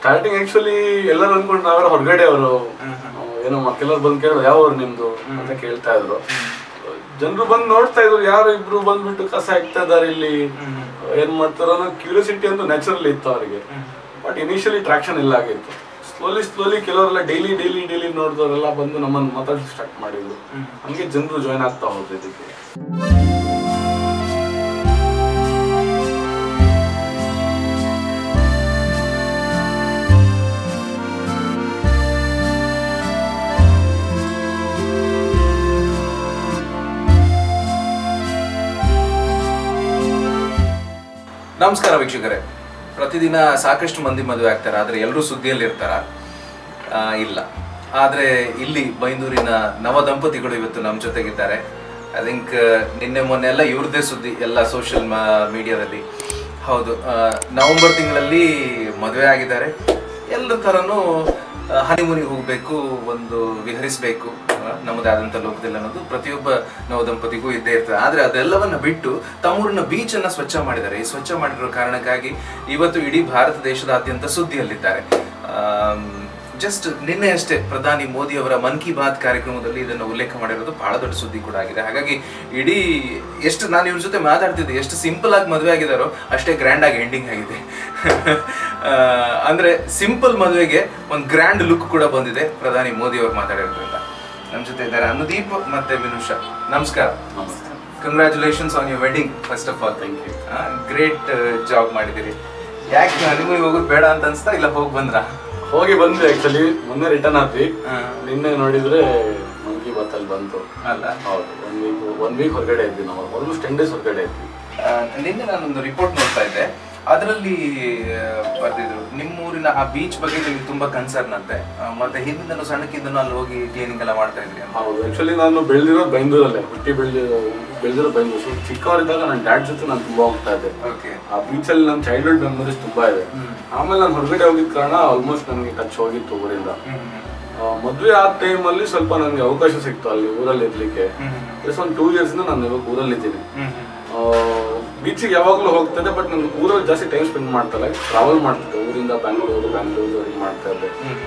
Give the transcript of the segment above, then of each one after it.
Starting actually ಎಲ್ಲರೂ ಅನ್ಕೊಂಡು ನಾವೆಲ್ಲ ಹೊರಗಡೆ ಅವರು ಏನೋ ಕೆಲವ್ರು ಬಂದು ಕೇಳೋದು ಯಾವ ಊರು ನಿಮ್ದು ಅಂತ ಕೇಳ್ತಾ ಇದ್ರು ಜನರು ಬಂದು ನೋಡ್ತಾ ಇದ್ರು ಯಾರು ಇಬ್ರು ಬಂದ್ಬಿಟ್ಟು ಕಸ ಹಾಕ್ತಾ ಇದಾರೆ ಇಲ್ಲಿ ಏನ್ ಮಾಡ್ತಾರೋ ಅನ್ನೋ ಕ್ಯೂರಿಯಾಸಿಟಿ ಅಂತೂ ನ್ಯಾಚುರಲ್ ಇತ್ತು ಅವರಿಗೆ ಬಟ್ ಇನಿಷಿಯಲಿ ಟ್ರಾಕ್ಷನ್ ಇಲ್ಲ ಆಗಿತ್ತು ಸ್ಲೋಲಿ ಸ್ಲೋಲಿ ಕೆಲವರೆಲ್ಲ ಡೈಲಿ ಡೈಲಿ ಡೈಲಿ ನೋಡಿದವರೆಲ್ಲ ಬಂದು ನಮ್ಮನ್ನು ಮಾತಾಡಿ ಸ್ಟಾರ್ಟ್ ಮಾಡಿದ್ರು ಹಂಗೆ ಜನರು ಜಾಯ್ನ್ ಆಗ್ತಾ ಹೋದ್ರು ಇದಕ್ಕೆ ನಮಸ್ಕಾರ ವೀಕ್ಷಕರೇ ಪ್ರತಿದಿನ ಸಾಕಷ್ಟು ಮಂದಿ ಮದುವೆ ಆಗ್ತಾರೆ ಆದರೆ ಎಲ್ಲರೂ ಸುದ್ದಿಯಲ್ಲಿ ಇರ್ತಾರ ಆ, ಇಲ್ಲ ಆದರೆ ಇಲ್ಲಿ ಬೈಂದೂರಿನ ನವ ದಂಪತಿಗಳು ಇವತ್ತು ನಮ್ಮ ಜೊತೆಗಿದ್ದಾರೆ ಐ ಥಿಂಕ್ ನಿನ್ನೆ ಮೊನ್ನೆ ಎಲ್ಲ ಇವ್ರದ್ದೇ ಸುದ್ದಿ ಎಲ್ಲ ಸೋಷಿಯಲ್ ಮೀಡಿಯಾದಲ್ಲಿ ಹೌದು ಆ, ನವೆಂಬರ್ ತಿಂಗಳಲ್ಲಿ ಮದುವೆ ಆಗಿದ್ದಾರೆ ಎಲ್ಲರ ಥರನೂ ಹನಿಮೂನಿಗೆ ಹೋಗಬೇಕು ಒಂದು ವಿಹರಿಸಬೇಕು ನಮ್ಮದೇ ಆದಂಥ ಲೋಕದಲ್ಲಿ ಅನ್ನೋದು ಪ್ರತಿಯೊಬ್ಬ ನವ ದಂಪತಿಗೂ ಇದ್ದೇ ಇರ್ತದೆ ಆದರೆ ಅದೆಲ್ಲವನ್ನ ಬಿಟ್ಟು ತಮ್ಮೂರಿನ ಬೀಚನ್ನು ಸ್ವಚ್ಛ ಮಾಡಿದ್ದಾರೆ ಈ ಸ್ವಚ್ಛ ಮಾಡಿರೋ ಕಾರಣಕ್ಕಾಗಿ ಇವತ್ತು ಇಡೀ ಭಾರತ ದೇಶದಾದ್ಯಂತ ಸುದ್ದಿಯಲ್ಲಿದ್ದಾರೆ ಜಸ್ಟ್ ನಿನ್ನೆ ಅಷ್ಟೇ ಪ್ರಧಾನಿ ಮೋದಿ ಅವರ ಮನ್ ಕಿ ಬಾತ್ ಕಾರ್ಯಕ್ರಮದಲ್ಲಿ ಇದನ್ನು ಉಲ್ಲೇಖ ಮಾಡಿರೋದು ಬಹಳ ದೊಡ್ಡ ಸುದ್ದಿ ಕೂಡ ಆಗಿದೆ ಹಾಗಾಗಿ ಇಡೀ ಎಷ್ಟು ನಾನು ಇವ್ರ ಜೊತೆ ಮಾತಾಡ್ತಿದ್ದೆ ಎಷ್ಟು ಸಿಂಪಲ್ ಆಗಿ ಮದುವೆ ಆಗಿದಾರೋ ಅಷ್ಟೇ ಗ್ರ್ಯಾಂಡ್ ಆಗಿ ಎಂಡಿಂಗ್ ಆಗಿದೆ ಆ, ಅಂದ್ರೆ ಸಿಂಪಲ್ ಮದುವೆಗೆ ಒಂದು ಗ್ರ್ಯಾಂಡ್ ಲುಕ್ ಕೂಡ ಬಂದಿದೆ ಪ್ರಧಾನಿ ಮೋದಿ ಅವರು ಮಾತಾಡಿರೋದ್ರಿಂದ ನಮ್ಮ ಜೊತೆ ಇದ್ದಾರೆ ಅನುದೀಪ್ ಮತ್ತೆ ವಿನುಷಾ ನಮಸ್ಕಾರ ನಮಸ್ತೆ congratulations on your wedding first of all Thank you. Great job ಮಾಡಿದಿರಿ ಯಾಕೆ ಹನಿಮೂನಿಗೆ ಹೋಗೋದು ಬೇಡ ಅಂತ ಅನ್ಸ್ತಾ ಇಲ್ಲ ಹೋಗಿ ಬಂದ್ರಾ ಹೋಗಿ ಬಂದ್ವಿ ಆಕ್ಚುಲಿ ಮೊನ್ನೆ ರಿಟರ್ನ್ ಆದ್ವಿ ಹಾ. ನಿನ್ನೆ ನೋಡಿದ್ರೆ ಮಂಕಿ ಬಾತಲ್ಲಿ ಬಂತು ಅಲ್ಲ ಹೌದು ಒನ್ ವೀಕ್ ಒನ್ ವೀಕ್ ಹೊರಗಡೆ ಇದ್ವಿ ನಾವು ಆಲ್ಮೋಸ್ಟ್ ಟೆನ್ ಡೇಸ್ ಹೊರಗಡೆ ಇದ್ವಿ ಆ, ನಿನ್ನೆ ನಾನೊಂದು ರಿಪೋರ್ಟ್ ನೋಡ್ತಾ ಇದ್ದೆ ಅದರಲ್ಲಿ ಬರೆದಿದ್ರು ನಿಮ್ಮೂರಿನ ಆ ಬೀಚ್ ಬಗ್ಗೆ ನಿಮ್ಗೆ ತುಂಬಾ ಕನ್ಸರ್ನ್ ಅಂತೆ ಆ, ಮತ್ತೆ ಹಿಂದಿಂದನೂ ಸಣ್ಣಕ್ಕಿಂದನೂ ಅಲ್ಲಿ ಹೋಗಿ ಕ್ಲೀನಿಂಗ್ ಎಲ್ಲ ಮಾಡ್ತಾ ಇದ್ರಿ ಅಂತ ಹೌದು ಆಕ್ಚುಲಿ ನಾನು ಬೆಳೆದಿರೋದು ಬೈಂದೂರಲ್ಲೇ ಹುಟ್ಟಿ ಬೆಳೆದಿರೋ ಬೆಳೆದಿರೋ ಬೈಂದೂರು ಸೊ ಚಿಕ್ಕವರಿದ್ದಾಗ ನನ್ನ ಡ್ಯಾಡ್ ಜೊತೆ ನಾನು ತುಂಬಾ ಹೋಗ್ತಾ ಇದ್ದೆ ಓಕೆ ಆ ಬೀಚಲ್ಲಿ ನನ್ನ ಚೈಲ್ಡ್ಹುಡ್ ಮೆಮೊರೀಸ್ ತುಂಬಾ ಇದೆ ಆಮೇಲೆ ನಾನು ಹೊರಗಡೆ ಹೋಗಿದ್ದ ಕಾರಣ ಆಲ್ಮೋಸ್ಟ್ ನನಗೆ ಟಚ್ ಹೋಗಿತ್ತು ಊರಿಂದ ಆ, ಮದ್ವೆ ಆದ ಟೈಮಲ್ಲಿ ಸ್ವಲ್ಪ ನನಗೆ ಅವಕಾಶ ಸಿಕ್ತು ಅಲ್ಲಿ ಊರಲ್ಲಿ ಇರ್ಲಿಕ್ಕೆ ಜಸ್ಟ್ ಒಂದು ಟೂ ಇಯರ್ಸ್ನ ನಾನು ಇವಾಗ ಊರಲ್ಲಿ ಇದ್ದೀನಿ ಬೀಚಿಗೆ ಯಾವಾಗಲೂ ಹೋಗ್ತದೆ ಬಟ್ ನಾನು ಊರಲ್ಲಿ ಜಾಸ್ತಿ ಟೈಮ್ ಸ್ಪೆಂಡ್ ಮಾಡ್ತಲ್ಲ ಟ್ರಾವೆಲ್ ಮಾಡ್ತಿದ್ದೆ ಊರಿಂದ ಬ್ಯಾಂಗ್ಳೂರು ಬ್ಯಾಂಗ್ಳೂರು ಹಿಂಗೆ ಮಾಡ್ತಾ ಇದ್ದೆ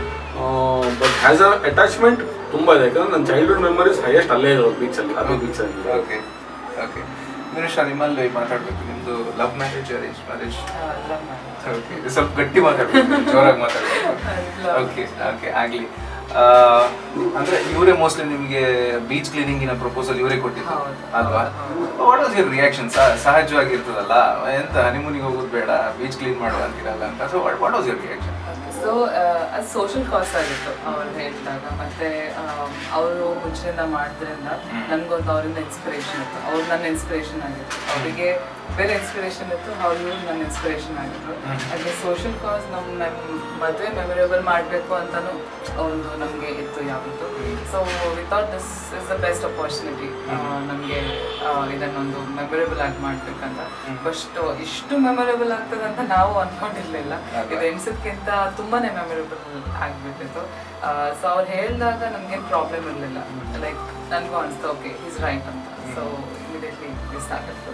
ಬಟ್ ಹ್ಯಾಸ್ ಅ ಅಟ್ಯಾಚ್ಮೆಂಟ್ ತುಂಬಾ ಇದೆ ಯಾಕಂದ್ರೆ ನನ್ನ ಚೈಲ್ಡ್ಹುಡ್ ಮೆಮೊರೀಸ್ ಹೈಯೆಸ್ಟ್ ಅಲ್ಲೇ ಇರೋದು ಬೀಚಲ್ಲಿ ಅದೇ ಬೀಚಲ್ಲಿ ಓಕೆ ಓಕೆ ನಿಮಿಷ ನಿಮ್ಮಲ್ಲಿ ಮಾತಾಡ್ಬೇಕು ನಿಮ್ದು love marriage arrange marriage okay ಸ್ವಲ್ಪ ಗಟ್ಟಿ ಮಾತಾಡ್ಬೇಕು ಜೋರಾಗಿ ಮಾತಾಡ್ಬೇಕು ಓಕೆ ಓಕೆ ಆಗ್ಲಿ ಆ, ಅಂದ್ರೆ ಇವರೇ ಮೋಸ್ಟ್ಲಿ ನಿಮಗೆ ಬೀಚ್ ಕ್ಲೀನಿಂಗಿನ ಪ್ರಪೋಸಲ್ ಇವರೇ ಕೊಟ್ಟಿದ್ದು ಅಲ್ವಾ ವಾಟ್ ವಾಸ್ ಯುವರ್ ರಿಯಾಕ್ಷನ್ ಸಹಜವಾಗಿರ್ತದಲ್ಲ ಎಂತ ಹನಿಮೂನಿಗೆ ಹೋಗೋದು ಬೇಡ ಬೀಚ್ ಕ್ಲೀನ್ ಮಾಡುವ ಅಂತೀರಲ್ಲ ಅಂತ so what what was your reaction so ಅದು ಸೋಷಲ್ ಕಾಸ್ ಆಗಿತ್ತು ಅವ್ರು ಹೇಳಿದಾಗ ಮತ್ತೆ ಅವರು ಮುಂಚಿನಿಂದ ಮಾಡಿದ್ರಿಂದ ನನ್ಗೊಂದು ಅವರಿಂದ ಇನ್ಸ್ಪಿರೇಷನ್ ಇತ್ತು ಅವ್ರು ನನ್ನ ಇನ್ಸ್ಪಿರೇಷನ್ ಆಗಿತ್ತು ಅವರಿಗೆ ಬೇರೆ ಇನ್ಸ್ಪಿರೇಷನ್ ಇತ್ತು ಅವ್ರು ಇವ್ರು ನನ್ನ ಇನ್ಸ್ಪಿರೇಷನ್ ಆಗಿದ್ರು ಹಾಗೆ ಸೋಷಲ್ ಕಾಸ್ ನಮ್ಮ ಮೆಮ್ ಮದುವೆ ಮೆಮೊರೇಬಲ್ ಮಾಡಬೇಕು ಅಂತಲೂ ಒಂದು ನಮಗೆ ಇತ್ತು ಯಾವತ್ತು so without this is the best opportunity ನಮಗೆ ಇದನ್ನೊಂದು ಮೆಮೊರೇಬಲ್ ಆಗಿ ಮಾಡ್ಬೇಕಂತ ಬಟ್ ಇಷ್ಟು ಮೆಮೊರೇಬಲ್ ಆಗ್ತದೆ ಅಂತ ನಾವು ಅನ್ಕೊಂಡಿರ್ಲಿಲ್ಲ ಇದು ಎಣ್ಸೋದ್ಕಿಂತ ತುಂಬಾನೇ ಮೆಮೊರೇಬಲ್ ಆಗ್ಬಿಟ್ಟಿತ್ತು ಸೊ ಅವ್ರು ಹೇಳಿದಾಗ ನಮ್ಗೇನು ಪ್ರಾಬ್ಲಮ್ ಇರಲಿಲ್ಲ ಲೈಕ್ ನನಗೂ ಅನಿಸ್ತು ಓಕೆ ಈಸ್ ರೈಟ್ ಅಂತ ಸೊ ಇಮಿಡಿಯೇಟ್ಲಿ ಸ್ಟಾರ್ಟ್ ಆಗ್ತದೆ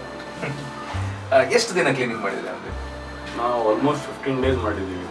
ಎಷ್ಟು ದಿನ ಕ್ಲೀನಿಂಗ್ ಮಾಡಿದ್ರೆ ಅಂದ್ರೆ ನಾವು ಆಲ್ಮೋಸ್ಟ್ ಫಿಫ್ಟೀನ್ ಡೇಸ್ ಮಾಡಿದ್ದೀವಿ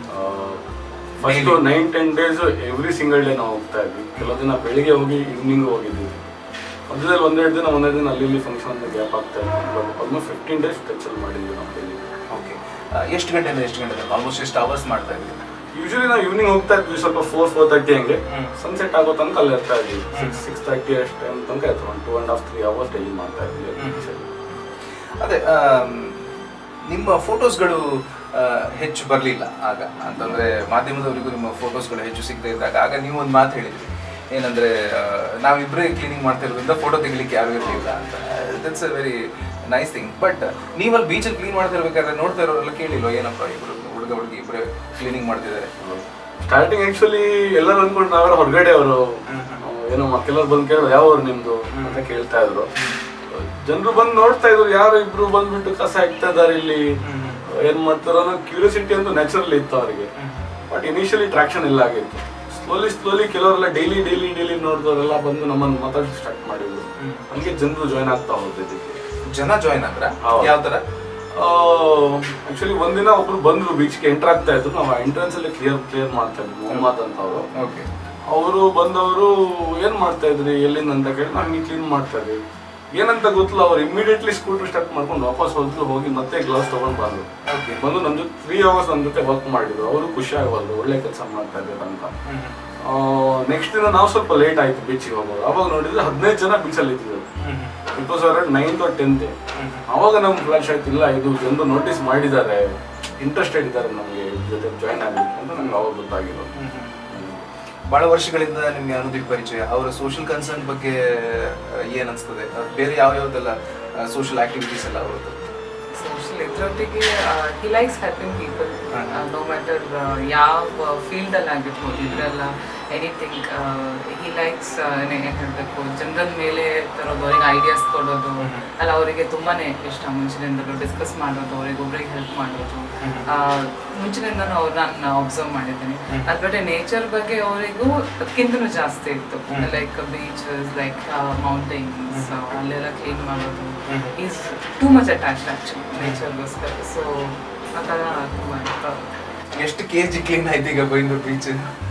first nine ten days every single day ನಾವು ಹೋಗ್ತಾ ಇದ್ವಿ ಕೆಲವು ದಿನ ಬೆಳಿಗ್ಗೆ ಹೋಗಿ ಈವ್ನಿಂಗ್ ಹೋಗಿದ್ದೀವಿ ಮಧ್ಯದಲ್ಲಿ ಒಂದೆರಡು ದಿನ ಒಂದೆರಡು ದಿನ ಅಲ್ಲಿ ಇಲ್ಲಿ ಫಂಕ್ಷನ್ ಅಂತ ಗ್ಯಾಪ್ ಆಗ್ತಾ ಇತ್ತು ಬಟ್ ಆಲ್ಮೋಸ್ಟ್ ಫಿಫ್ಟೀನ್ ಡೇಸ್ ಟಚಲ್ಲಿ ಮಾಡಿದ್ವಿ ನಾವು ಡೈಲಿ ಓಕೆ ಎಷ್ಟು ಗಂಟೆಯಿಂದ ಎಷ್ಟು ಗಂಟೆ ಆಲ್ಮೋಸ್ಟ್ ಎಷ್ಟು ಅವರ್ಸ್ ಮಾಡ್ತಾ ಇದ್ರಿ ಯೂಶಲಿ ನಾವು ಈವ್ನಿಂಗ್ ಹೋಗ್ತಾ ಇದ್ವಿ ಸ್ವಲ್ಪ ಫೋರ್ ಫೋರ್ ತರ್ಟಿ ಹಂಗೆ ಸನ್ಸೆಟ್ ಆಗೋ ತನಕ ಅಲ್ಲಿ ಇರ್ತಾ ಇದ್ವಿ ಸಿಕ್ಸ್ ಸಿಕ್ಸ್ ತರ್ಟಿ ಅಷ್ಟು ಟೈಮ್ ತನಕ ಆಯ್ತು ಒಂದು two and half three hours daily ಮಾಡ್ತಾ ಇದ್ವಿ beach ಅಲ್ಲಿ. ಅದೇ ಆಮ್, ನಿಮ್ಮ ಫೋಟೋಸ್ಗಳು ಹೆಚ್ಚು ಬರಲಿಲ್ಲ ಆಗ ಅಂತಂದ್ರೆ ಮಾಧ್ಯಮದವರಿಗೂ ನಿಮ್ಮ ಫೋಟೋಸ್ಗಳು ಹೆಚ್ಚು ಸಿಗದೆ ಇದ್ದಾಗ ಆಗ ನೀವು ಒಂದು ಮಾತು ಹೇಳಿದ್ರಿ ಏನಂದ್ರೆ ಆ, ನಾವಿಬ್ಬರೇ ಕ್ಲೀನಿಂಗ್ ಮಾಡ್ತಾ ಇರೋದ್ರಿಂದ ಫೋಟೋ ತೆಗಿಲಿಕ್ಕೆ ಯಾರು ಇರಲಿಲ್ಲ ಅಂತ that's a very nice thing but ನೀವಲ್ಲಿ ಬೀಚಲ್ಲಿ ಕ್ಲೀನ್ ಮಾಡ್ತಾ ಇರ್ಬೇಕಾದ್ರೆ ನೋಡ್ತಾ ಇರೋರೆಲ್ಲ ಕೇಳಿಲ್ವ ಏನಪ್ಪ ಇಬ್ರು ಹುಡುಗ ಹುಡುಗಿ ಇಬ್ಬರೇ ಕ್ಲೀನಿಂಗ್ ಮಾಡ್ತಿದ್ದಾರೆ ಸ್ಟಾರ್ಟಿಂಗ್ ಆಕ್ಚುಲಿ ಎಲ್ಲರೂ ಅನ್ಕೊಂಡು ನಾವೆಲ್ಲ ಹೊರಗಡೆ ಅವರು ಏನೋ ಕೆಲವ್ರು ಬಂದು ಕೇಳೋದು ಯಾವ ಊರು ನಿಮ್ದು ಅಂತ ಕೇಳ್ತಾ ಇದ್ರು ಜನರು ಬಂದು ನೋಡ್ತಾ ಇದ್ರು ಯಾರು ಇಬ್ರು ಬಂದ್ಬಿಟ್ಟು ಕಸ ಹಾಕ್ತಾ ಇದಾರೆ ಇಲ್ಲಿ ಏನ್ ಮಾಡ್ತಾರೋ ಅನ್ನೋ ಕ್ಯೂರಿಯಾಸಿಟಿ ಅಂತೂ ನ್ಯಾಚುರಲ್ ಇತ್ತು ಅವರಿಗೆ ಬಟ್ ಇನಿಷಿಯಲಿ ಟ್ರಾಕ್ಷನ್ ಇಲ್ಲ ಆಗಿತ್ತು ಸ್ಲೋಲಿ ಸ್ಲೋಲಿ ಕೆಲವರೆಲ್ಲ ಡೈಲಿ ಡೈಲಿ ಡೈಲಿ ನೋಡಿದವರೆಲ್ಲ ಬಂದು ನಮ್ಮನ್ನು ಮಾತಾಡಿ ಸ್ಟಾರ್ಟ್ ಮಾಡಿದ್ರು ಹಂಗೆ ಜನರು ಜಾಯ್ನ್ ಆಗ್ತಾ ಹೋದ್ರು ಇದಕ್ಕೆ ಜನ ಜಾಯ್ನ್ ಆದ್ರ ಹೌದು. ಯಾವ ತರ ಆಕ್ಚುಲಿ ಒಂದಿನ ಒಬ್ರು ಬಂದ್ರು ಬೀಚ್ಗೆ ಎಂಟರ್ ಆಗ್ತಾ ಇದ್ರು ನಾವು ಎಂಟ್ರೆನ್ಸ್ ಅಲ್ಲಿ ಕ್ಲಿಯರ್ ಕ್ಲಿಯರ್ ಮಾಡ್ತಾ ಇದ್ವಿ ಮೊಹಮ್ಮದ್ ಅಂತ ಅವರು ಓಕೆ ಅವರು ಬಂದವರು ಏನ್ ಮಾಡ್ತಾ ಇದ್ರಿ ಎಲ್ಲಿಂದ ಅಂತ ಕೇಳಿ ನಾವು ಹಿಂಗೆ ಕ್ಲೀನ್ ಮಾಡ್ತಾ ಇದ್ವಿ ಏನಂತ ಗೊತ್ತಿಲ್ಲ ಅವ್ರು ಇಮಿಡಿಯೇಟ್ಲಿ ಸ್ಕೂಟರ್ ಸ್ಟಾರ್ಟ್ ಮಾಡ್ಕೊಂಡು ವಾಪಸ್ ಹೋದ್ರು ಹೋಗಿ ಮತ್ತೆ ಗ್ಲೌಸ್ ತಗೊಂಡು ಬಂದ್ರು ಓಕೆ ಬಂದು ನಮ್ಮ ಜೊತೆ ತ್ರೀ ಅವರ್ಸ್ ನಮ್ಮ ಜೊತೆ ವರ್ಕ್ ಮಾಡಿದ್ರು ಅವರು ಖುಷಿ ಆಗಬಾರ್ದು ಒಳ್ಳೆ ಕೆಲಸ ಮಾಡ್ತಾ ಇದ್ದಾರೆ ಅಂತ ನೆಕ್ಸ್ಟ್ ದಿನ ನಾವು ಸ್ವಲ್ಪ ಲೇಟ್ ಆಯ್ತು ಬೀಚಿಗೆ ಹೋಗೋದು ಅವಾಗ ನೋಡಿದ್ರೆ ಹದಿನೈದು ಜನ ಬೀಚಲ್ಲಿ ಇದ್ದಿದ್ರು it was around ninth or tenth ಅವಾಗ ನಮ್ಗೆ ಫ್ಲಾಶ್ ಆಯ್ತು ಇಲ್ಲ ಇದು ಜನರು ನೋಟಿಸ್ ಮಾಡಿದ್ದಾರೆ ಇಂಟ್ರೆಸ್ಟೆಡ್ ಇದ್ದಾರೆ ನಮಗೆ ಜೊತೆ ಜಾಯ್ನ್ ಆಗಬೇಕು ಅಂತ ನಮ್ಗೆ ಅವಾಗ ಗೊತ್ತಾಗಿರೋದು ಬಹಳ ವರ್ಷಗಳಿಂದ ನಿಮ್ಗೆ ಅನುದೀಪ್ ಪರಿಚಯ ಅವರ ಸೋಷಿಯಲ್ ಕನ್ಸರ್ನ್ ಬಗ್ಗೆ ಆ, ಏನ್ ಅನ್ಸ್ತದೆ ಅಹ್, ಬೇರೆ ಯಾವ ಯಾವ್ದೆಲ್ಲ ಸೋಷಿಯಲ್ ಆಕ್ಟಿವಿಟೀಸ್ ಎಲ್ಲ ಅವ್ರದ್ದು ಸೋಷಿಯಲ್ ಇದ್ರೊಟ್ಟಿಗೆ he likes helping people hmm. No matter ಯಾವ ಫೀಲ್ಡಲ್ಲಿ ಆಗಿರ್ಬೋದು ಇದರೆಲ್ಲ ಎನಿಥಿಂಗ್ ಹಿ ಲೈಕ್ಸ್ ಏನು ಹೇಳಬೇಕು ಜನರ ಮೇಲೆ ತರೋದು ಅವ್ರಿಗೆ ಐಡಿಯಾಸ್ ಕೊಡೋದು ಅಲ್ಲ ಅವರಿಗೆ ತುಂಬಾ ಇಷ್ಟ ಮುಂಚಿನಿಂದಲೂ ಡಿಸ್ಕಸ್ ಮಾಡೋದು ಅವ್ರಿಗೆ ಒಬ್ರಿಗೆ ಹೆಲ್ಪ್ ಮಾಡೋದು ಆ, ಮುಂಚಿನಿಂದನೂ ಅವ್ರು ನಾನು ಅಬ್ಸರ್ವ್ ಮಾಡಿದ್ದೀನಿ ಅದ್ರ ಬಿಟ್ಟರೆ ನೇಚರ್ ಬಗ್ಗೆ ಅವರಿಗೂ ಅದಕ್ಕಿಂತನೂ ಜಾಸ್ತಿ ಇತ್ತು ಲೈಕ್ ಬೀಚಸ್ ಲೈಕ್ ಮೌಂಟೈನ್ಸ್ ಅಲ್ಲೆಲ್ಲ ಕ್ಲೀನ್ ಮಾಡೋದು is too much attached actually ನೇಚರ್ಗೋಸ್ಕರ ಸೊ ಆ ಥರ ತುಂಬ ಎಷ್ಟು ಕೆ ಜಿ ಕ್ಲೀನ್ ಆಯ್ತು ಈಗ ಬೈಂದೂರು ಬೀಚ್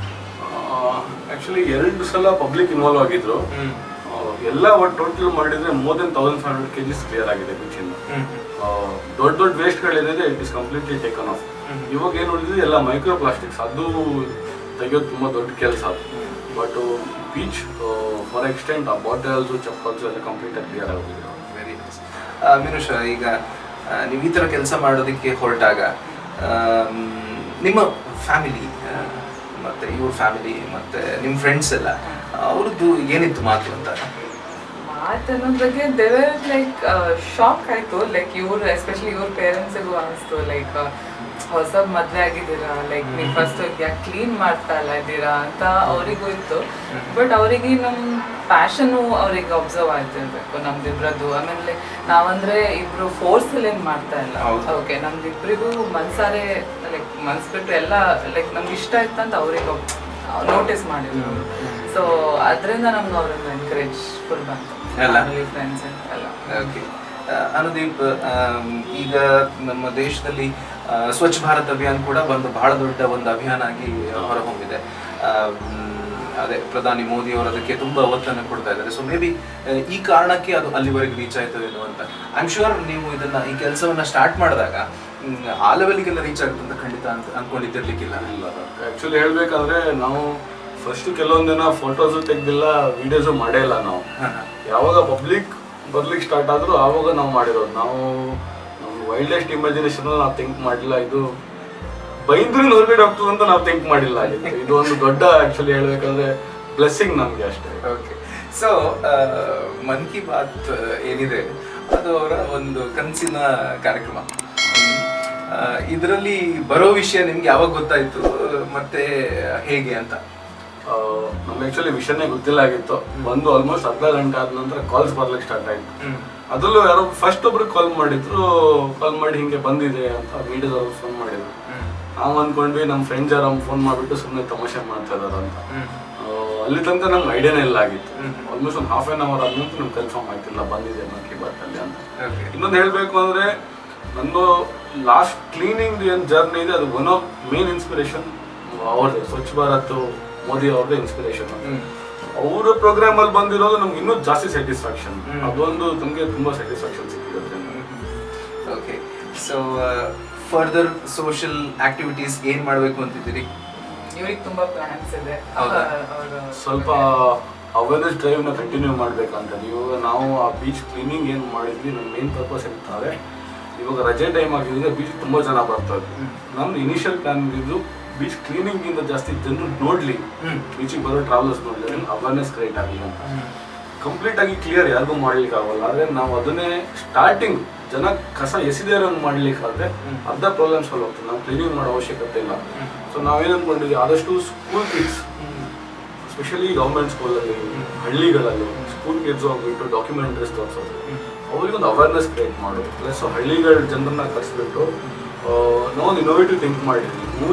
ಆಕ್ಚುಲಿ ಎರಡು ಸಲ ಪಬ್ಲಿಕ್ ಇನ್ವಾಲ್ವ್ ಆಗಿದ್ರು ಆ, ಎಲ್ಲ ಒಟ್ಟು ಟೋಟಲ್ ಮಾಡಿದ್ರೆ more then thousand five hundred kgs clear ಆಗಿದೆ ಬೀಚಿಂದ ದೊಡ್ಡ ದೊಡ್ಡ ವೇಸ್ಟ್ಗಳಿದೆ it is completely taken off ಇವಾಗ ಏನು ನೋಡಿದ್ರೆ ಎಲ್ಲ ಮೈಕ್ರೋ ಪ್ಲಾಸ್ಟಿಕ್ಸ್ ಅದು ತೆಗೆಯೋದು ತುಂಬ ದೊಡ್ಡ ಕೆಲಸ ಬಟ್ ಬೀಚ್ ಫಾರ್ ಎಕ್ಸ್ಟೆಂಟ್ ಆ ಬಾಟಲ್ಸ್ ಚಪ್ಪಲ್ಸ್ ಎಲ್ಲ ಕಂಪ್ಲೀಟ್ ಆಗಿ ಕ್ಲಿಯರ್ ಆಗೋಗಿದೆ ವೆರಿ ನೈಸ್ ಮಿನುಷ ಈಗ ಆ, ನೀವು ಈ ಥರ ಕೆಲಸ ಮಾಡೋದಕ್ಕೆ ಹೊರಟಾಗ ಆಮ್, ನಿಮ್ಮ ಫ್ಯಾಮಿಲಿ ಮತ್ತೆ ಇವ್ರ ಫ್ಯಾಮಿಲಿ ಮತ್ತೆ ನಿಮ್ಮ ಫ್ರೆಂಡ್ಸ್ ಎಲ್ಲ ಅವ್ರದ್ದು ಏನಿತ್ತು ಮಾತು ಅಂತ ಮಾತು ಅನ್ನೋದ್ ಬಗ್ಗೆ ದೇವರ್ ಲೈಕ್ ಶಾಕ್ ಆಯ್ತು ಲೈಕ್ ಇವ್ರು ಎಸ್ಪೆಷಲಿ ಇವ್ರ ಪೇರೆಂಟ್ಸಿಗೂ ಅನಿಸ್ತು ಲೈಕ್ ಹೊಸ ಮದ್ವೆ ಆಗಿದ್ದೀರಾ ಲೈಕ್ ನೀವು ಫಸ್ಟ್ ಯಾಕೆ ಕ್ಲೀನ್ ಮಾಡ್ತಾ ಇಲ್ಲ ಇದ್ದೀರಾ ಅಂತ ಅವರಿಗೂ ಇತ್ತು ಬಟ್ ಅವರಿಗೆ ನಮ್ಮ ಪ್ಯಾಷನ್ನು ಅವ್ರಿಗೆ ಅಬ್ಸರ್ವ್ ಆಯ್ತಿರ್ಬೇಕು ನಮ್ದಿಬ್ರದ್ದು ಆಮೇಲೆ ನಾವಂದ್ರೆ ಇಬ್ರು ಫೋರ್ಸ್ ಏನ್ ಮಾಡ್ತಾ ಇಲ್ಲ ಹೌದು. ಓಕೆ ನಮ್ದಿಬ್ರಿಗೂ ಮನ್ಸಾರೆ ಲೈಕ್ ಮನ್ಸ್ ಬಿಟ್ಟು ಎಲ್ಲ ಲೈಕ್ ನಮ್ಗೆ ಇಷ್ಟ ಆಯ್ತು ಅಂತ ಅವ್ರಿಗೆ ನೋಟಿಸ್ ಮಾಡಿದ್ರು ಸೊ ಅದರಿಂದ ನಮ್ಗೆ ಅವ್ರನ್ನ ಎನ್ಕರೇಜ್ ಫುಲ್ ಬಂತು ಎಲ್ಲ? ಫ್ಯಾಮಿಲಿ ಫ್ರೆಂಡ್ಸ್ ಎಲ್ಲ ಓಕೆ ಅನುದೀಪ್ ಆಮ್, ಈಗ ನಮ್ಮ ದೇಶದಲ್ಲಿ ಆ, ಸ್ವಚ್ಛ ಭಾರತ್ ಅಭಿಯಾನ ಕೂಡ ಒಂದು ಬಹಳ ದೊಡ್ಡ ಒಂದು ಅಭಿಯಾನ ಆಗಿ ಹೊರಹೊಮ್ಮಿದೆ ಆಮ್, ಅದೇ ಪ್ರಧಾನಿ ಮೋದಿ ಅವರು ಅದಕ್ಕೆ ತುಂಬಾ ಒತ್ತನ್ನು ಕೊಡ್ತಾ ಇದ್ದಾರೆ ಸೊ ಮೇ ಬಿ ಈ ಕಾರಣಕ್ಕೆ ಅದು ಅಲ್ಲಿವರೆಗೆ ರೀಚ್ ಆಯ್ತು ಏನೋ ಅಂತ ಐ ಆಮ್ ಶೂರ್ ನೀವು ಇದನ್ನ ಈ ಕೆಲಸವನ್ನ ಸ್ಟಾರ್ಟ್ ಮಾಡಿದಾಗ ಮ್, ಆ ಲೆವೆಲ್ಗೆಲ್ಲ ರೀಚ್ ಆಗುತ್ತೆ ಅಂತ ಖಂಡಿತ ಅಂತ ಅನ್ಕೊಂಡಿದ್ದಿರ್ಲಿಕ್ಕಿಲ್ಲ ಇಲ್ಲ ಆಕ್ಚುಲಿ ಹೇಳ್ಬೇಕಂದ್ರೆ ನಾವು ಫಸ್ಟ್ ಕೆಲವೊಂದ್ ದಿನ ಫೋಟೋಸ್ ತೆಗ್ದಿಲ್ಲ ವಿಡಿಯೋಸು ಮಾಡೇ ಇಲ್ಲ ನಾವು ಯಾವಾಗ ಪಬ್ಲಿಕ್ ಬರ್ಲಿಕ್ಕೆ ಸ್ಟಾರ್ಟ್ ಆದ್ರು ಆವಾಗ ನಾವು ಮಾಡಿರೋದು ನಾವು ನಮ್ಮ ವೈಲ್ಡೆಸ್ಟ್ ಇಮ್ಯಾಜಿನೇಷನ್ ನಾವು ಥಿಂಕ್ ಮಾಡಿಲ್ಲ ಇದು ಬೈಂದ್ರಿನ ಹೊರಗಡೆ ಹೋಗ್ತದೆ ಅಂತ ನಾವು ಥಿಂಕ್ ಮಾಡಿಲ್ಲ ಆಗಿತ್ತು. ಇದು ಒಂದು ದೊಡ್ಡ ಆಕ್ಚುಲಿ ಹೇಳ್ಬೇಕಂದ್ರೆ ಬ್ಲೆಸ್ಸಿಂಗ್ ನಮ್ಗೆ ಅಷ್ಟೇ ಓಕೆ ಸೊ ಮನ್ ಕಿ ಬಾತ್ ಏನಿದೆ ಅದು ಅವರ ಒಂದು ಕನಸಿನ ಕಾರ್ಯಕ್ರಮ ಇದರಲ್ಲಿ ಬರೋ ವಿಷಯ ನಿಮ್ಗೆ ಯಾವಾಗ ಗೊತ್ತಾಯ್ತು ಮತ್ತೆ ಹೇಗೆ ಅಂತ ಆ, ನಮ್ಗೆ ಆಕ್ಚುಲಿ ವಿಷಯನೇ ಗೊತ್ತಿಲ್ಲ ಆಗಿತ್ತು ಬಂದು ಆಲ್ಮೋಸ್ಟ್ ಅರ್ಧ ಗಂಟೆ ಆದ ನಂತರ ಕಾಲ್ಸ್ ಬರ್ಲಿಕ್ಕೆ ಸ್ಟಾರ್ಟ್ ಆಯ್ತು ಅದರಲ್ಲೂ ಯಾರೋ ಫಸ್ಟ್ ಒಬ್ರು ಕಾಲ್ ಮಾಡಿದ್ರು ಕಾಲ್ ಮಾಡಿ ಹಿಂಗೆ ಬಂದಿದೆ ಅಂತ ಮೀಡಿಯಾದವ್ರು ಫೋನ್ ಮಾಡಿದ್ರು ನಾವು ಅನ್ಕೊಂಡ್ವಿ ನಮ್ಮ ಫ್ರೆಂಡ್ಸ್ ಯಾರೋ ಫೋನ್ ಮಾಡಿಬಿಟ್ಟು ಸುಮ್ಮನೆ ತಮಾಷೆ ಮಾಡ್ತಾ ಇದಾರೆ ಅಂತ ಆ, ಅಲ್ಲಿ ತನಕ ನಮ್ಗೆ ಐಡಿಯಾನೇ ಇಲ್ಲ ಆಗಿತ್ತು ಆಲ್ಮೋಸ್ಟ್ ಒಂದು ಹಾಫ್ ಆನ್ ಅವರ್ ಆದ್ಮೇಲೆ ನಮ್ಗೆ ಕನ್ಫರ್ಮ್ ಆಯ್ತಿಲ್ಲ ಬಂದಿದೆ ಮನ್ ಕಿ ಬಾತ್ ಅಲ್ಲಿ ಅಂತ ಓಕೆ ಇನ್ನೊಂದು ಹೇಳಬೇಕು ಅಂದ್ರೆ ನಂದು ಲಾಸ್ಟ್ ಕ್ಲೀನಿಂಗ್ ಏನು ಜರ್ನಿ ಇದೆ ಅದು ಒನ್ ಆಫ್ ಮೇನ್ ಇನ್ಸ್ಪಿರೇಷನ್ ಅವ್ರದ್ದು ಸ್ವಚ್ಛ ಭಾರತ್ ಮೋದಿ ಅವ್ರದ್ದು ಇನ್ಸ್ಪಿರೇಷನ್ ಅವರ ಪ್ರೋಗ್ರಾಮ್ ಅಲ್ಲಿ ಬಂದಿರೋದು ನಮ್ಗೆ ಇನ್ನೂ ಜಾಸ್ತಿ ಸ್ಯಾಟಿಸ್ಫ್ಯಾಕ್ಷನ್ ಅದೊಂದು ನಮಗೆ ತುಂಬಾ ಸ್ಯಾಟಿಸ್ಫ್ಯಾಕ್ಷನ್ ಸಿಕ್ಕಿರುತ್ತೆ okay so further social activities ಏನ್ ಮಾಡಬೇಕು ಅಂತಿದ್ದೀರಿ ಇವ್ರಿಗೆ ತುಂಬಾ ಪ್ಲಾನ್ಸ್ ಇದೆ ಹೌದಾ? ಅವ್ರು ಸ್ವಲ್ಪ ಅವೇರ್ನೆಸ್ ಡ್ರೈವ್ ನ ಕಂಟಿನ್ಯೂ ಮಾಡ್ಬೇಕಂತ ಇವಾಗ ನಾವು ಆ ಬೀಚ್ ಕ್ಲೀನಿಂಗ್ ಏನ್ ಮಾಡಿದ್ವಿ ನಮ್ಮ ಮೇನ್ ಪರ್ಪಸ್ ಇರ್ತಾರೆ ಇವಾಗ ರಜೆ ಟೈಮ್ ಆಗಿದ್ರೆ ಬೀಚ್ ತುಂಬಾ ಜನ ಬರ್ತಾರೆ ನಮ್ದು ಇನಿಷಿಯಲ್ ಪ್ಲಾನ್ ಇದ್ದು ಬೀಚ್ ಕ್ಲೀನಿಂಗ್ ಇಂದ ಜಾಸ್ತಿ ಜನರು ನೋಡ್ಲಿ ಬೀಚಿಗೆ ಬರೋ ಟ್ರಾವೆಲರ್ಸ್ ನೋಡ್ಲಿ ಅವೇರ್ನೆಸ್ ಕ್ರಿಯೇಟ್ ಆಗಲಿ ಅಂತ ಕಂಪ್ಲೀಟ್ ಆಗಿ ಕ್ಲಿಯರ್ ಯಾರಿಗೂ ಮಾಡ್ಲಿಕ್ಕೆ ಆಗಲ್ಲ ಆದ್ರೆ ನಾವು ಅದನ್ನೇ ಸ್ಟಾರ್ಟಿಂಗ್ ಜನ ಕಸ ಎಸಿದೇ ಮಾಡ್ಲಿಕ್ಕಾದ್ರೆ ಅರ್ಧ ಪ್ರಾಬ್ಲಮ್ ಸಾಲ್ವ್ ಆಗ್ತದೆ ನಾವು ಕ್ಲೀನಿಂಗ್ ಮಾಡೋ ಅವಶ್ಯಕತೆ ಇಲ್ಲ ಸೊ ನಾವೇನ್ ಅನ್ಕೊಂಡಿದ್ವಿ ಆದಷ್ಟು ಸ್ಕೂಲ್ ಕಿಡ್ಸ್ ಸ್ಪೆಷಲಿ ಗೌರ್ಮೆಂಟ್ ಸ್ಕೂಲಲ್ಲಿ ಹಳ್ಳಿಗಳಲ್ಲಿ ಸ್ಕೂಲ್ ಕಿಡ್ಸ್ ಹೋಗ್ಬಿಟ್ಟು ಡಾಕ್ಯುಮೆಂಟ್ರೀಸ್ ತೋರಿಸೋದು ಅವ್ರಿಗೊಂದು ಅವೇರ್ನೆಸ್ ಕ್ರಿಯೇಟ್ ಮಾಡೋದು ಪ್ಲಸ್ ಹಳ್ಳಿಗಳ ಜನರನ್ನ ಕರೆಸ್ಬಿಟ್ಟು ನಾವೊಂದು ಇನೋವೇಟಿವ್ ಥಿಂಕ್ ಮಾಡಿದ್ವಿ ಮೂವಿ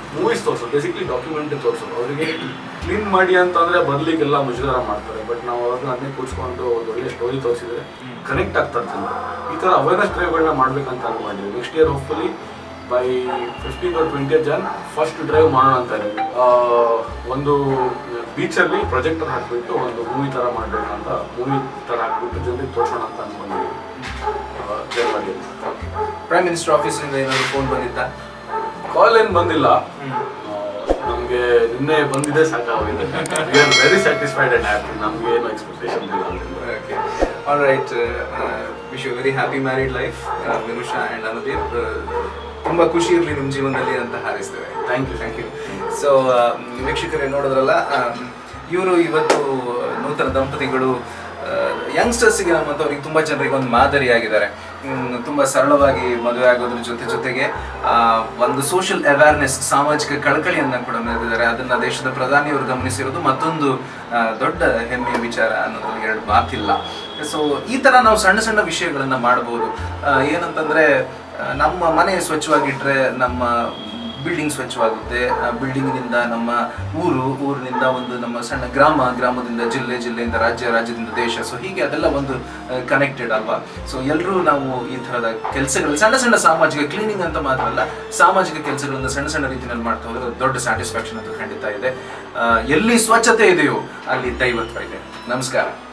ಮೂವೀಸ್ ತೋರಿಸೋದು ಬೇಸಿಕ್ಲಿ ಡಾಕ್ಯುಮೆಂಟ್ರಿ ತೋರಿಸೋದು ಅವರಿಗೆ ಕ್ಲೀನ್ ಮಾಡಿ ಅಂತಂದ್ರೆ ಬರ್ಲಿಕ್ಕೆಲ್ಲ ಮುಜುಗರ ಮಾಡ್ತಾರೆ ಬಟ್ ನಾವು ಅವ್ರನ್ನ ಅದನ್ನೇ ಕೂರಿಸ್ಕೊಂಡು ಒಂದು ಒಳ್ಳೆ ಸ್ಟೋರಿ ತೋರಿಸಿದ್ರೆ ಕನೆಕ್ಟ್ ಆಗ್ತಾರೆ ಜನ ಈ ಥರ ಅವೇರ್ನೆಸ್ ಡ್ರೈವ್ಗಳನ್ನ ಮಾಡ್ಬೇಕಂತ ಅನ್ಕೊಂಡಿದ್ವಿ next year hopefully by fifteen or twenty Jan first drive ಮಾಡೋಣ ಅಂತ ಇದ್ದೀವಿ ಆ, ಒಂದು ಬೀಚಲ್ಲಿ ಪ್ರೊಜೆಕ್ಟರ್ ಹಾಕ್ಬಿಟ್ಟು ಒಂದು ಮೂವಿ ಥರ ಮಾಡಬೇಕಂತ ಮೂವಿ ಥರ ಹಾಕ್ಬಿಟ್ಟು ಜನರಿಗೆ ತೋರಿಸೋಣ ಅಂತ ಅನ್ಕೊಂಡಿದ್ವಿ ಜನವರಿ ಪ್ರೈಮ್ ಮಿನಿಸ್ಟರ್ ಆಫೀಸಿಂದ ಏನಾದ್ರು ಫೋನ್ ಬಂದಿತ್ತಾ ಕಾಲ್ ಏನು ಬಂದಿಲ್ಲ ನಮಗೆ ನಿನ್ನೆ ಬಂದಿದೆ ಸಾಕಾಗಿದೆ we are very satisfied and happy ನಮಗೆ ಏನು ಎಕ್ಸ್ಪೆಕ್ಟೇಷನ್ ಇಲ್ಲ ಅಲ್ಲಿಂದ okay all right wish you very happy married life Vinusha and Anudeep ತುಂಬ ಖುಷಿ ಇರಲಿ ನಿಮ್ಮ ಜೀವನದಲ್ಲಿ ಅಂತ ಹಾರೈಸ್ತೇವೆ Thank you. Thank you so ವೀಕ್ಷಕರೇ ನೋಡಿದ್ರಲ್ಲ ಇವರು ಇವತ್ತು ನೂತನ ದಂಪತಿಗಳು ಯಂಗ್ಸ್ಟರ್ಸ್ಗೆ ನಮ್ಮಂಥವ್ರಿಗೆ ತುಂಬ ಜನರಿಗೆ ಒಂದು ಮಾದರಿಯಾಗಿದ್ದಾರೆ ಹ್ಮ್, ತುಂಬ ಸರಳವಾಗಿ ಮದುವೆ ಆಗೋದ್ರ ಜೊತೆ ಜೊತೆಗೆ ಆ, ಒಂದು ಸೋಷಿಯಲ್ ಅವೇರ್ನೆಸ್ ಸಾಮಾಜಿಕ ಕಳಕಳಿಯನ್ನು ಕೂಡ ಮೆರೆದಿದ್ದಾರೆ ಅದನ್ನ ದೇಶದ ಪ್ರಧಾನಿಯವರು ಗಮನಿಸಿರೋದು ಮತ್ತೊಂದು ಆ, ದೊಡ್ಡ ಹೆಮ್ಮೆಯ ವಿಚಾರ ಅನ್ನೋದ್ರಲ್ಲಿ ಎರಡು ಮಾತಿಲ್ಲ ಸೊ ಈ ತರ ನಾವು ಸಣ್ಣ ಸಣ್ಣ ವಿಷಯಗಳನ್ನ ಮಾಡಬಹುದು ಏನಂತಂದ್ರೆ ಆ, ನಮ್ಮ ಮನೆ ಸ್ವಚ್ಛವಾಗಿಟ್ರೆ ನಮ್ಮ ಬಿಲ್ಡಿಂಗ್ ಸ್ವಚ್ಛವಾಗುತ್ತೆ ಆ ಬಿಲ್ಡಿಂಗ್ನಿಂದ ನಮ್ಮ ಊರು ಊರಿನಿಂದ ಒಂದು ನಮ್ಮ ಸಣ್ಣ ಗ್ರಾಮ ಗ್ರಾಮದಿಂದ ಜಿಲ್ಲೆ ಜಿಲ್ಲೆಯಿಂದ ರಾಜ್ಯ ರಾಜ್ಯದಿಂದ ದೇಶ ಸೊ ಹೀಗೆ ಅದೆಲ್ಲ ಒಂದು ಕನೆಕ್ಟೆಡ್ ಅಲ್ವಾ ಸೊ ಎಲ್ಲರೂ ನಾವು ಈ ಥರದ ಕೆಲಸಗಳು ಸಣ್ಣ ಸಣ್ಣ ಸಾಮಾಜಿಕ ಕ್ಲೀನಿಂಗ್ ಅಂತ ಮಾತ್ರ ಅಲ್ಲ ಸಾಮಾಜಿಕ ಕೆಲಸಗಳನ್ನು ಸಣ್ಣ ಸಣ್ಣ ರೀತಿಯಲ್ಲಿ ಮಾಡ್ತಾ ಹೋದ್ರೆ ದೊಡ್ಡ ಸ್ಯಾಟಿಸ್ಫ್ಯಾಕ್ಷನ್ ಅಂತ ಖಂಡಿತ ಇದೆ ಆ, ಎಲ್ಲಿ ಸ್ವಚ್ಛತೆ ಇದೆಯೋ ಅಲ್ಲಿ ದೈವತ್ವ ಇದೆ ನಮಸ್ಕಾರ